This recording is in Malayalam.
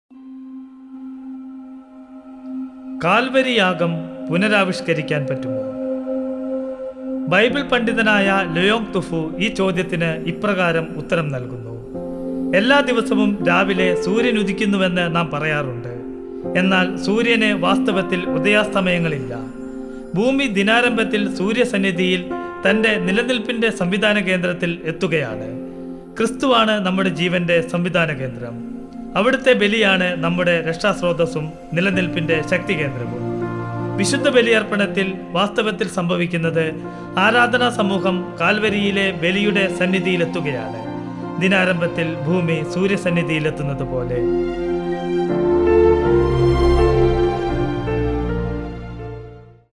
കാൽവരി യാഗം പുനരാവിഷ്കരിക്കാൻ പറ്റുമോ ബൈബിൾ പണ്ഡിതനായ ലയോങ് തുഫു ഈ ചോദ്യത്തിന് ഇപ്രകാരം ഉത്തരം നൽകുന്നു എല്ലാ ദിവസവും രാവിലെ സൂര്യൻ ഉദിക്കുന്നുവെന്ന് നാം പറയാറുണ്ട് എന്നാൽ സൂര്യന് വാസ്തവത്തിൽ ഉദയാസ്തമയങ്ങളില്ല ഭൂമി ദിനാരംഭത്തിൽ സൂര്യസന്നിധിയിൽ തൻ്റെ നിലനിൽപ്പിൻ്റെ സംവിധാന കേന്ദ്രത്തിൽ എത്തുകയാണ് ക്രിസ്തുവാണ് നമ്മുടെ ജീവന്റെ സംവിധാന കേന്ദ്രം അവിടുത്തെ ബലിയാണ് നമ്മുടെ രക്ഷാസ്രോതസ്സും നിലനിൽപ്പിന്റെ ശക്തി കേന്ദ്രവും വിശുദ്ധ ബലിയർപ്പണത്തിൽ വാസ്തവത്തിൽ സംഭവിക്കുന്നത് ആരാധനാ സമൂഹം കാൽവരിയിലെ ബലിയുടെ സന്നിധിയിലെത്തുകയാണ് ദിനാരംഭത്തിൽ ഭൂമി സൂര്യസന്നിധിയിലെത്തുന്നത് പോലെ